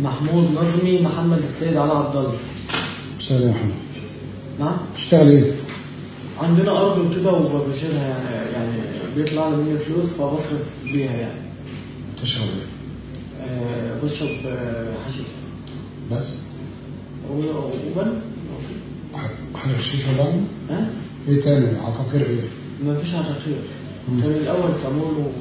محمود نظمي محمد السيد علي عبد الله اشتغل ايه يا محمد؟ نعم تشتغل ايه؟ عندنا ارض وكده وبشيلها يعني يعني بيطلع لي مني فلوس فبصرف بيها يعني تشرب ايه؟ آه، بشرب آه، حشيش بس؟ و- وبن ح- حاجة شيش ولا قهوة؟ ها ايه تاني؟ عقاقير ايه؟ ما فيش عراقير مم. كان الاول تمول و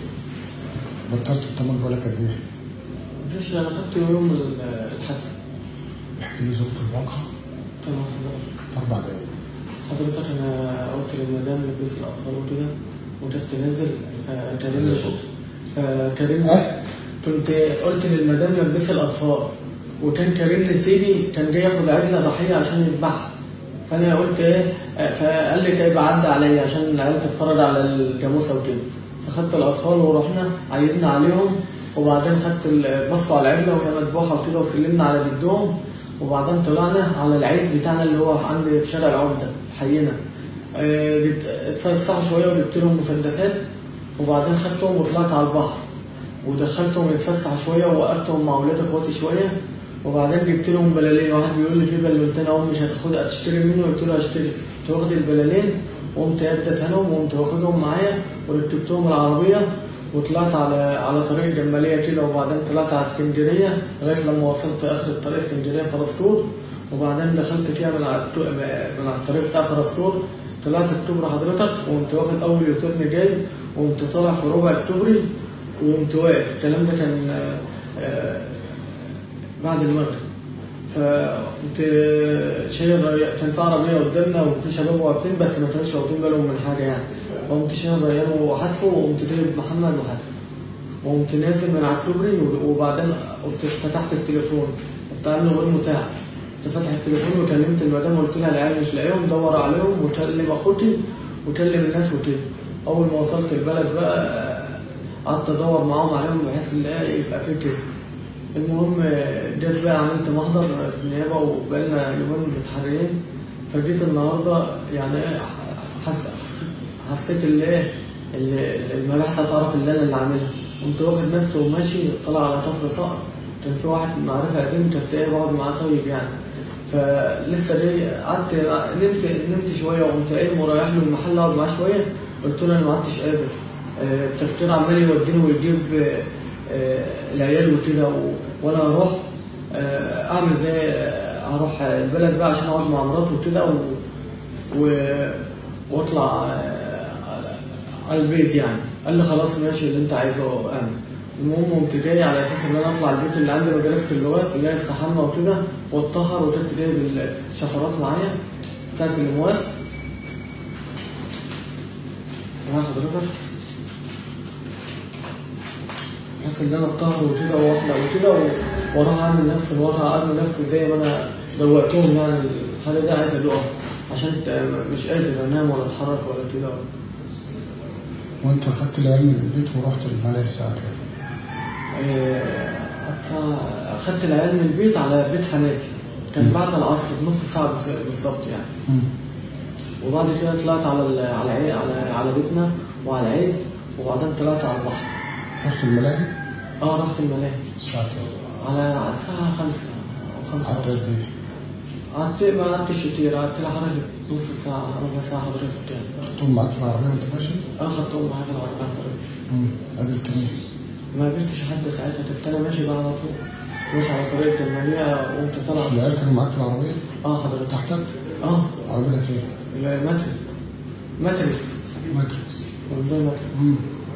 بطلت التمر بقالك قد ايه؟ ما فيش انا خدت يوم ال- الحادثه احكي لي ظروف الواقع تمام في اربع دقايق حضرتك انا قلت للمدام لبس الاطفال وكده وجت تنزل فكلمني فكلمني اه؟ كنت قلت للمدام لبس الاطفال وكان كريم سيدي كان جاي ياخد عجله ضحيه عشان يذبحها فانا قلت ايه آه، فقال لي طيب عدى عليا عشان العيال تتفرج على الجاموسه وكده فخدت الاطفال ورحنا عيدنا عليهم وبعدين خدت ال- بصوا على العجله وهي مذبوحه وكده وسلمنا على جدهم وبعدين طلعنا على العيد بتاعنا اللي هو عند في شارع العمده في حينا آه، جبت- اتفسحوا شويه وجبت لهم مسدسات وبعدين خدتهم وطلعت على البحر ودخلتهم يتفسحوا شويه ووقفتهم مع اولاد اخواتي شويه وبعدين جبت لهم بلالين واحد بيقول لي في بالونتين اهو مش هتاخدها هتشتري منه قلت له هشتري قمت واخد البلالين وقمت اديتها لهم وقمت واخدهم معايا وركبتهم العربيه وطلعت على على طريق الجماليه كده وبعدين طلعت على اسكندريه لغايه لما وصلت اخر الطريق اسكندريه فرسطور وبعدين دخلت كده من على التو- من على الطريق بتاع فرسطور طلعت الكوبري حضرتك وقمت واخد اول يوتيرن جاي وقمت طالع في ربع الكوبري وقمت واقف الكلام ده كان آه، آه، بعد المغرب فكنت شايل ري- كان في عربيه قدامنا وفي شباب واقفين بس ما كانوش واخدين بالهم من حاجه يعني فقمت شايل ريان وحدفه وقمت جايب محمد وحدفه وقمت نازل من على الكوبري و- وبعدين قمت فتحت التليفون كنت عامل غير متاح كنت فاتح التليفون وكلمت المدام وقلت لها العيال مش لاقيهم دور عليهم وكلم اخوتي وكلم الناس وكده اول ما وصلت البلد بقى قعدت ادور معاهم عليهم بحيث ان إيه يبقى في كده المهم جيت بقى عملت محضر في النيابه وبقالنا يومين متحررين فجيت النهارده يعني إيه حس حسيت حسيت اللي ايه اللي- المباحث هتعرف اللي انا اللي عاملها قمت واخد نفسي وماشي طلع على كفر صقر كان في واحد معرفه قديم كنت ايه بقعد معاه طيب يعني فلسه جاي قعدت نمت نمت شويه وقمت قايم ورايح له المحل اقعد معاه شويه قلت له انا ما عدتش قادر آه، التفكير عمال يوديني ويجيب آه، آه، العيال وكده و- وانا اروح آه، اعمل زي آه، اروح البلد بقى عشان اقعد مع مراتي وكده و... و... واطلع آه، على البيت يعني قال لي خلاص ماشي اللي انت عايزه اعمل المهم قمت جاي على اساس ان انا اطلع البيت اللي عندي مدرسه اللغات اللي هي استحمى وكده واتطهر وكنت جايب الشفرات معايا بتاعت المواس معايا حضرتك بحيث ان انا اتطهر وكده واحلق وكده و- واروح اعمل نفس الوضع اعمل نفسي زي ما انا دوقتهم يعني الحاجه دي عايز ادوقها عشان ت- مش قادر انام ولا اتحرك ولا كده وانت خدت العيال من البيت ورحت الملاهي الساعة كام؟ آه، الساعة- اخدت العيال من البيت على بيت حماتي كان بعد العصر بنص ساعة بس- بالظبط يعني مم. وبعد كده طلعت على ال- على العيد على على بيتنا وعلى العيد وبعدين طلعت على البحر رحت الملاهي اه رحت الملاهي الساعة كام؟ على على الساعة خمسة أو خمسة قعدت قد ايه؟ قعدت ما قعدتش كتير قعدت لي حوالي نص ساعة ربع ساعة حضرتك يعني خدتهم معاك في العربية وانت ماشي؟ أنا خدتهم معايا في العربية حضرتك مم. قابلت مين؟ ما قابلتش حد ساعتها كنت أنا ماشي بقى على طول ماشي على طريق الجمالية وقمت طالع العيال كانوا معاك في العربية؟ اه حضرتك تحتك؟ اه عربيتك ايه؟ الماتريكس ماتريكس ماتريكس والله ماتريكس مم.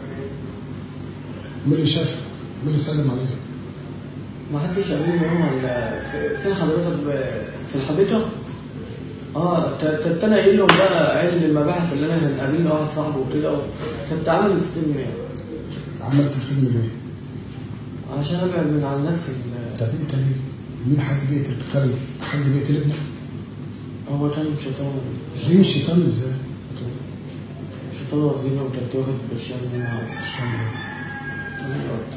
مين اللي شافك؟ مين اللي سلم عليك؟ ما حدش قابلني يوم ال- في- فين حضرتك ب- في الحديقة؟ اه ت- ت- انا قايل لهم بقى قايل المباحث اللي انا قابلني واحد صاحبه وكده كنت عامل فيلم يعني عملت الفيلم ليه؟ عشان ابعد من عن نفسي ال- طب انت ليه؟ مين حد بيقتل كلب؟ حد بيقتل ابنك؟ هو كان شيطان ليه الشيطان ازاي؟ شيطان وزينة وكنت واخد برشام منها الشيطان ده. تمام قلت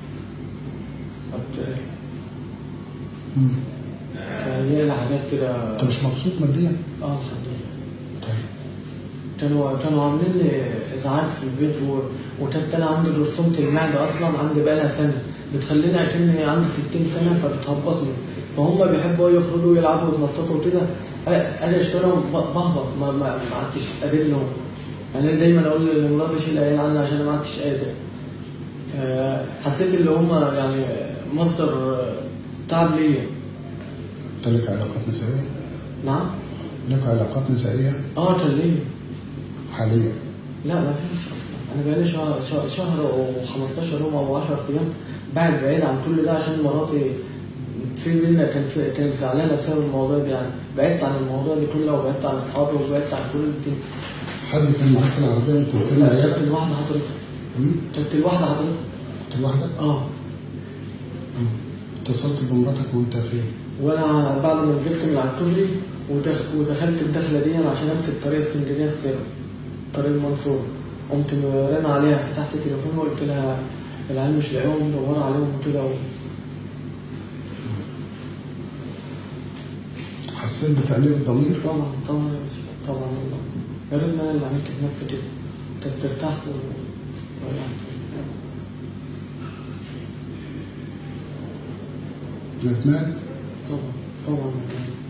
قلت مم. فهي الحاجات كده انت مش مبسوط ماديا؟ اه الحمد لله طيب كانوا كانوا عاملين لي ازعاج في البيت و... وكانت انا عندي جرثومه المعده اصلا عندي بقالها سنه بتخليني اكني عندي 60 سنه فبتهبطني فهم بيحبوا يخرجوا يلعبوا ويتنططوا وكده أ- انا اشتراهم ب- بهبط ما ما ما عدتش قادر لهم يعني دايما اقول لمراتي شيل العيال عني عشان انا ما عدتش قادر فحسيت اللي هم يعني مصدر تعب ليا انت لك علاقات نسائيه؟ نعم لك علاقات نسائيه اه كان ليا حاليا لا ما فيش اصلا انا بقالي شهر شهر, شهر و15 يوم او 10 ايام بعد بعيد عن كل ده عشان مراتي في منا كان في كانت زعلانه بسبب الموضوع ده يعني بعدت عن الموضوع ده كله وبعدت عن اصحابي وبعدت عن كل الدنيا حد كان معاك في العربيه وانت بتفيلم كانت عيالك؟ الواحده حضرتك مم؟ كانت الواحده حضرتك كنت لوحدك؟ اه مم. اتصلت بمراتك وانت فين؟ وانا بعد ما نزلت من على الكوبري ودخ- ودخلت الدخله دي عشان امسك طريق اسكندريه السر طريق المنصور قمت رن عليها فتحت التليفون وقلت لها العيال مش لاقيهم مدورة عليهم وكده و... حسيت بتأنيب الضمير؟ طبعا طبعا يا باشا، طبعا والله يا ريت انا اللي عملت في نفسي كده كنت ارتحت و... يعني ندمان؟ طبعا طبعا